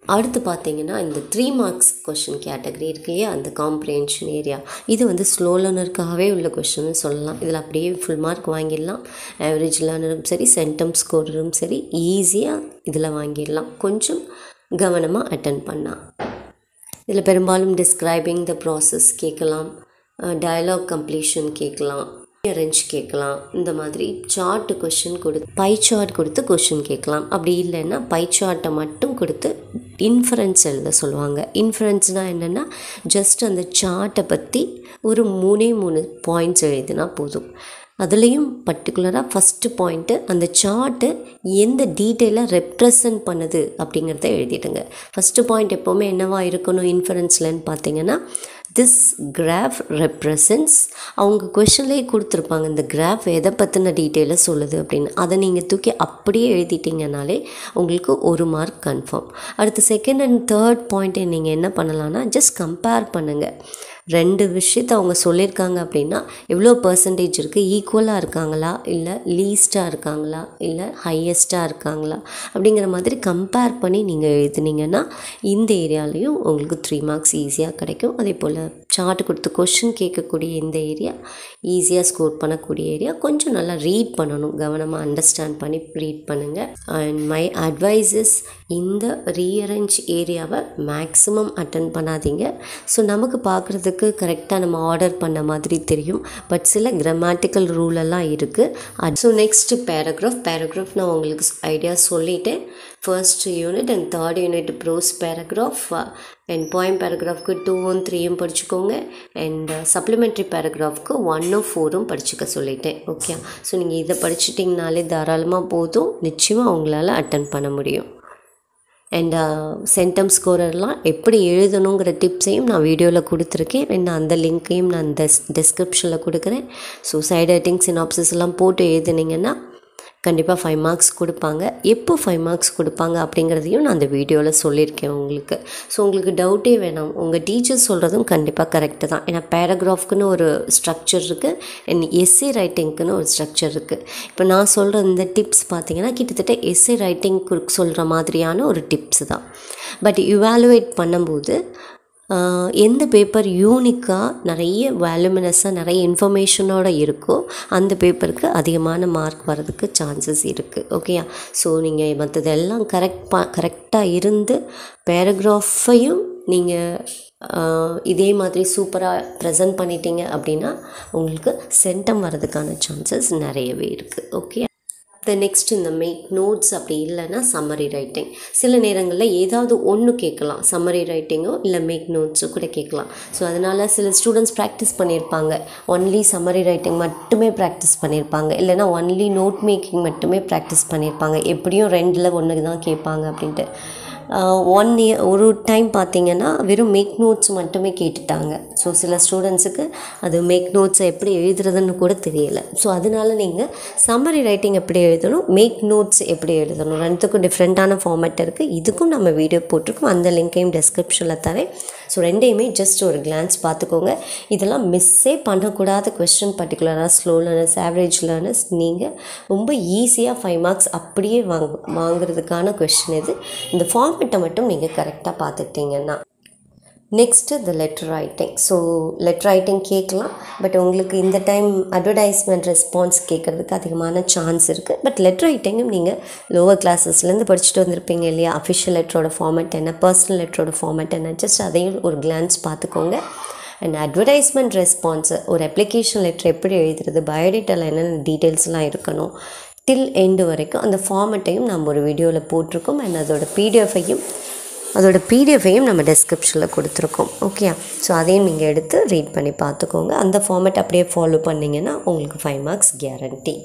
அடுத்து பார்த்தீங்கன்னா இந்த த்ரீ மார்க்ஸ் கொஷின் கேட்டகரி இருக்கு இல்லையா அந்த காம்ப்ரிஹென்ஷன் ஏரியா இது வந்து ஸ்லோ லேர்னருக்காகவே உள்ள கொஷின்னு சொல்லலாம் இதில் அப்படியே ஃபுல் மார்க் வாங்கிடலாம் ஆவரேஜ் லேர்னரும் சரி சென்டம் ஸ்கோரரும் சரி ஈஸியாக இதில் வாங்கிடலாம் கொஞ்சம் கவனமாக அட்டன் பண்ணால் இதில் பெரும்பாலும் டிஸ்கிரைபிங் த ப்ராசஸ் கேட்கலாம் டயலாக் கம்ப்ளீஷன் கேட்கலாம் அரேஞ்ச் கேட்கலாம் இந்த மாதிரி சார்ட் கொஷின் கொடுத்து பை சார்ட் கொடுத்து கொஷின் கேட்கலாம் அப்படி இல்லைன்னா பை சார்ட்டை மட்டும் கொடுத்து இன்ஃபரன்ஸ் எழுத சொல்லுவாங்க இன்ஃபரன்ஸ்னால் என்னென்னா ஜஸ்ட் அந்த சார்ட்டை பற்றி ஒரு மூணே மூணு பாயிண்ட்ஸ் எழுதினா போதும் அதுலேயும் பர்டிகுலராக ஃபஸ்ட்டு பாயிண்ட்டு அந்த சார்ட்டு எந்த டீட்டெயிலாக ரெப்ரசன்ட் பண்ணுது அப்படிங்கிறத எழுதிடுங்க ஃபஸ்ட்டு பாயிண்ட் எப்போவுமே என்னவா இருக்கணும் இன்ஃபரன்ஸ்லன்னு பார்த்தீங்கன்னா திஸ் கிராஃப் ரெப்ரசன்ஸ் அவங்க கொஷன்லேயே கொடுத்துருப்பாங்க இந்த கிராஃப் எதை பற்றின டீட்டெயிலை சொல்லுது அப்படின்னு அதை நீங்கள் தூக்கி அப்படியே எழுதிட்டீங்கனாலே உங்களுக்கு ஒரு மார்க் கன்ஃபார்ம் அடுத்து செகண்ட் அண்ட் தேர்ட் பாயிண்ட்டை நீங்கள் என்ன பண்ணலான்னா ஜஸ்ட் கம்பேர் பண்ணுங்கள் ரெண்டு விஷயத்த அவங்க சொல்லியிருக்காங்க அப்படின்னா எவ்வளோ பர்சன்டேஜ் இருக்குது ஈக்குவலாக இருக்காங்களா இல்லை லீஸ்ட்டாக இருக்காங்களா இல்லை ஹையஸ்ட்டாக இருக்காங்களா அப்படிங்கிற மாதிரி கம்பேர் பண்ணி நீங்கள் எழுதுனீங்கன்னா இந்த ஏரியாலையும் உங்களுக்கு த்ரீ மார்க்ஸ் ஈஸியாக கிடைக்கும் அதே போல் சார்ட் கொடுத்து கொஷின் கேட்கக்கூடிய இந்த ஏரியா ஈஸியாக ஸ்கோர் பண்ணக்கூடிய ஏரியா கொஞ்சம் நல்லா ரீட் பண்ணணும் கவனமாக அண்டர்ஸ்டாண்ட் பண்ணி ரீட் பண்ணுங்கள் அண்ட் மை அட்வைசஸ் இந்த ரீஅரேஞ்ச் ஏரியாவை மேக்ஸிமம் அட்டன் பண்ணாதீங்க ஸோ நமக்கு பார்க்குறதுக்கு கரெக்டாக நம்ம ஆர்டர் பண்ண மாதிரி தெரியும் பட் சில கிராமட்டிக்கல் ரூல் எல்லாம் இருக்குது ஸோ நெக்ஸ்ட் பேராகிராஃப் பேராகிராஃப் நான் உங்களுக்கு ஐடியா சொல்லிட்டேன் first unit and third unit prose paragraph and poem பேராகிராஃப்க்கு டூவும் த்ரீயும் படிச்சுக்கோங்க அண்ட் சப்ளிமெண்ட்ரி பேராகிராஃப்க்கு ஒன்னும் ஃபோரும் படிச்சுக்க சொல்லிட்டேன் ஓகே ஸோ நீங்கள் இதை படிச்சிட்டிங்கனாலே தாராளமாக போதும் நிச்சயமாக உங்களால் அட்டன் பண்ண முடியும் அண்ட் சென்டம் ஸ்கோரர்லாம் எப்படி எழுதணுங்கிற டிப்ஸையும் நான் வீடியோவில் கொடுத்துருக்கேன் அண்ட் அந்த லிங்க்கையும் நான் டெஸ் டிஸ்கிரிப்ஷனில் கொடுக்குறேன் ஸோ சைட் ரைட்டிங் சினாப்சிஸ் எல்லாம் போட்டு எழுதுனீங்கன்னா கண்டிப்பாக ஃபைவ் மார்க்ஸ் கொடுப்பாங்க எப்போ ஃபைவ் மார்க்ஸ் கொடுப்பாங்க அப்படிங்கிறதையும் நான் அந்த வீடியோவில் சொல்லியிருக்கேன் உங்களுக்கு ஸோ உங்களுக்கு டவுட்டே வேணாம் உங்கள் டீச்சர்ஸ் சொல்கிறதும் கண்டிப்பாக கரெக்டு தான் ஏன்னா பேராகிராஃப்க்குன்னு ஒரு ஸ்ட்ரக்சர் இருக்குது அண்ட் எஸ்ஏ ரைட்டிங்க்குன்னு ஒரு ஸ்ட்ரக்சர் இருக்குது இப்போ நான் சொல்கிற இந்த டிப்ஸ் பார்த்தீங்கன்னா கிட்டத்தட்ட எஸ்ஏ ரைட்டிங் சொல்கிற மாதிரியான ஒரு டிப்ஸ் தான் பட் இவாலுவேட் பண்ணும்போது எந்த பேப்பர் யூனிக்காக நிறைய வேலுமினஸாக நிறைய இன்ஃபர்மேஷனோட இருக்கோ அந்த பேப்பருக்கு அதிகமான மார்க் வர்றதுக்கு சான்சஸ் இருக்குது ஓகேயா ஸோ நீங்கள் மற்றதெல்லாம் கரெக்ட் பா கரெக்டாக இருந்து பேராகிராஃபையும் நீங்கள் இதே மாதிரி சூப்பராக ப்ரெசன்ட் பண்ணிட்டீங்க அப்படின்னா உங்களுக்கு சென்டம் வர்றதுக்கான சான்சஸ் நிறையவே இருக்குது ஓகே த நெக்ஸ்ட் இந்த மேக் நோட்ஸ் அப்படி இல்லைன்னா சம்மரி ரைட்டிங் சில நேரங்களில் ஏதாவது ஒன்று கேட்கலாம் சம்மரி ரைட்டிங்கோ இல்லை மேக் நோட்ஸோ கூட கேட்கலாம் ஸோ அதனால் சில ஸ்டூடெண்ட்ஸ் ப்ராக்டிஸ் பண்ணியிருப்பாங்க ஒன்லி சம்மரி ரைட்டிங் மட்டுமே ப்ராக்டிஸ் பண்ணியிருப்பாங்க இல்லைனா ஒன்லி நோட் மேக்கிங் மட்டுமே ப்ராக்டிஸ் பண்ணியிருப்பாங்க எப்படியும் ரெண்டில் ஒன்று தான் கேட்பாங்க அப்படின்ட்டு ஒன் இயர் ஒரு டைம் பார்த்தீங்கன்னா வெறும் மேக் நோட்ஸ் மட்டுமே கேட்டுட்டாங்க ஸோ சில ஸ்டூடெண்ட்ஸுக்கு அது மேக் நோட்ஸை எப்படி எழுதுறதுன்னு கூட தெரியல ஸோ அதனால நீங்கள் சம்மரி ரைட்டிங் எப்படி எழுதணும் மேக் நோட்ஸ் எப்படி எழுதணும் ரெண்டுத்துக்கும் டிஃப்ரெண்ட்டான ஃபார்மேட் இருக்குது இதுக்கும் நம்ம வீடியோ போட்டிருக்கோம் அந்த லிங்க்கையும் டெஸ்கிரிப்ஷனில் தரேன் ஸோ ரெண்டையுமே ஜஸ்ட் ஒரு கிளான்ஸ் பார்த்துக்கோங்க இதெல்லாம் மிஸ்ஸே பண்ணக்கூடாத கொஸ்டின் பர்டிகுலராக ஸ்லோ லேர்னர்ஸ் ஆவரேஜ் லேர்னர்ஸ் நீங்கள் ரொம்ப ஈஸியாக ஃபைவ் மார்க்ஸ் அப்படியே வாங்க வாங்குறதுக்கான கொஸ்டின் இது இந்த ஃபார்மேட்டை மட்டும் நீங்கள் கரெக்டாக பார்த்துக்கிட்டீங்கன்னா next the letter writing so letter writing கேட்கலாம் பட் உங்களுக்கு இந்த டைம் அட்வர்டைஸ்மெண்ட் ரெஸ்பான்ஸ் கேட்குறதுக்கு அதிகமான சான்ஸ் இருக்குது பட் லெட்டர் ரைட்டிங்கும் நீங்கள் லோவர் கிளாஸஸ்லேருந்து படிச்சுட்டு வந்திருப்பீங்க இல்லையா அஃபிஷியல் லெட்டரோட ஃபார்மேட் என்ன பர்சனல் லெட்டரோட ஃபார்மேட் என்ன ஜஸ்ட் அதையும் ஒரு கிளான்ஸ் பார்த்துக்கோங்க அண்ட் அட்வர்டைஸ்மெண்ட் ரெஸ்பான்ஸு ஒரு அப்ளிகேஷன் லெட்டர் எப்படி எழுதுறது பயோடேட்டாவில் என்னென்ன டீட்டெயில்ஸ்லாம் இருக்கணும் டில் எண்டு வரைக்கும் அந்த ஃபார்மெட்டையும் நம்ம ஒரு வீடியோவில் போட்டிருக்கோம் அண்ட் அதோட பிடிஎஃபையும் அதோட பிடிஎஃபையும் நம்ம டெஸ்கிரிப்ஷனில் கொடுத்துருக்கோம் ஓகே ஸோ அதையும் நீங்கள் எடுத்து ரீட் பண்ணி பார்த்துக்கோங்க அந்த ஃபார்மேட் அப்படியே ஃபாலோ பண்ணிங்கன்னா உங்களுக்கு ஃபைவ் மார்க்ஸ் கேரண்டி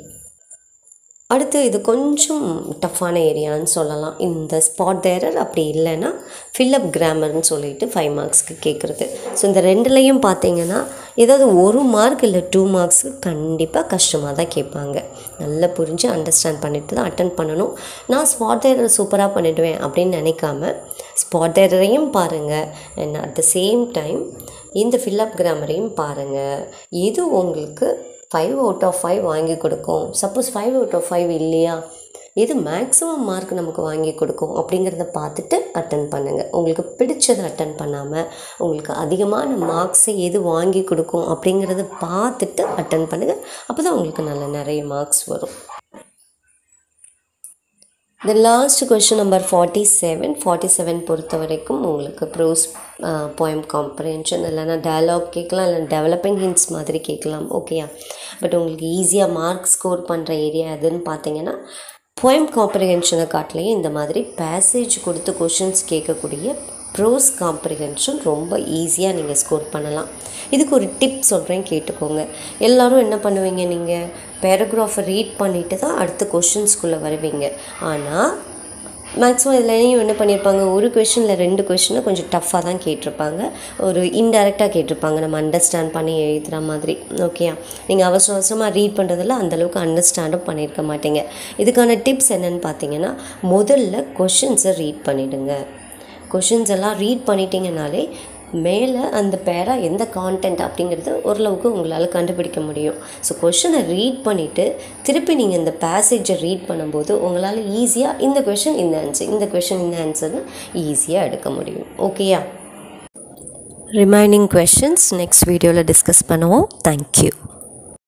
அடுத்து இது கொஞ்சம் டஃப்பான ஏரியான்னு சொல்லலாம் இந்த ஸ்பாட் தேரர் அப்படி இல்லைன்னா ஃபில்லப் கிராமர்னு சொல்லிட்டு ஃபைவ் மார்க்ஸ்க்கு கேட்குறது ஸோ இந்த ரெண்டுலேயும் பார்த்தீங்கன்னா ஏதாவது ஒரு மார்க் இல்லை டூ மார்க்ஸுக்கு கண்டிப்பாக கஷ்டமாக தான் கேட்பாங்க நல்லா புரிஞ்சு அண்டர்ஸ்டாண்ட் பண்ணிட்டு தான் அட்டன் பண்ணணும் நான் ஸ்பாட் தேரர் சூப்பராக பண்ணிவிடுவேன் அப்படின்னு நினைக்காம ஸ்பாட் தேரரையும் பாருங்கள் and at the same time இந்த ஃபில்லப் கிராமரையும் பாருங்கள் எது உங்களுக்கு ஃபைவ் அவுட் ஆஃப் ஃபைவ் வாங்கி கொடுக்கும் suppose five out of five இல்லையா எது மேக்ஸிமம் மார்க் நமக்கு வாங்கி கொடுக்கும் அப்படிங்கிறத பார்த்துட்டு அட்டன் பண்ணுங்கள் உங்களுக்கு பிடிச்சதை அட்டன் பண்ணாமல் உங்களுக்கு அதிகமான மார்க்ஸை எது வாங்கி கொடுக்கும் அப்படிங்கிறத பார்த்துட்டு அட்டன் பண்ணுங்கள் அப்போ தான் உங்களுக்கு நல்ல நிறைய மார்க்ஸ் வரும் இந்த last question number forty seven forty seven பொறுத்த வரைக்கும் உங்களுக்கு ப்ரோஸ் போயம் காம்ப்ரஹென்ஷன் இல்லைனா டயலாக் கேட்கலாம் இல்லை டெவலப்பிங் ஹிண்ட்ஸ் மாதிரி கேட்கலாம் ஓகேயா பட் உங்களுக்கு ஈஸியாக மார்க் ஸ்கோர் பண்ணுற ஏரியா எதுன்னு பார்த்தீங்கன்னா போயம் காம்ப்ரிஹென்ஷனை காட்டிலையும் இந்த மாதிரி பேசேஜ் கொடுத்து கொஷின்ஸ் கேட்கக்கூடிய ப்ரோஸ் காம்ப்ரிஹென்ஷன் ரொம்ப ஈஸியாக நீங்கள் ஸ்கோர் பண்ணலாம் இதுக்கு ஒரு டிப் சொல்கிறேன் கேட்டுக்கோங்க எல்லோரும் என்ன பண்ணுவீங்க நீங்கள் பேராகிராஃபை ரீட் பண்ணிவிட்டு தான் அடுத்த கொஷின்ஸ்குள்ளே வருவீங்க ஆனால் மேக்ஸிமம் இதுலேயும் என்ன பண்ணியிருப்பாங்க ஒரு கொஷனில் ரெண்டு கொஷினை கொஞ்சம் டஃப்பாக தான் கேட்டிருப்பாங்க ஒரு இன்டெரக்டாக கேட்டிருப்பாங்க நம்ம அண்டர்ஸ்டாண்ட் பண்ணி எழுதுகிற மாதிரி ஓகேயா நீங்கள் அவசர அவசரமாக ரீட் பண்ணுறதில் அந்தளவுக்கு அண்டர்ஸ்டாண்டும் பண்ணியிருக்க மாட்டீங்க இதுக்கான டிப்ஸ் என்னென்னு பார்த்தீங்கன்னா முதல்ல கொஷின்ஸை ரீட் பண்ணிவிடுங்க கொஷின்ஸ் எல்லாம் ரீட் பண்ணிட்டீங்கனாலே மேலே அந்த பேரா எந்த கான்டென்ட் அப்படிங்கிறது ஓரளவுக்கு உங்களால் கண்டுபிடிக்க முடியும் ஸோ கொஷனை ரீட் பண்ணிவிட்டு திருப்பி நீங்கள் இந்த பேசேஜை ரீட் பண்ணும்போது உங்களால் ஈஸியாக இந்த கொஷின் இந்த ஆன்சர் இந்த கொஷின் இந்த ஆன்சர்னு ஈஸியாக எடுக்க முடியும் ஓகேயா ரிமைனிங் கொஷின்ஸ் நெக்ஸ்ட் வீடியோவில் டிஸ்கஸ் பண்ணுவோம் தேங்க்யூ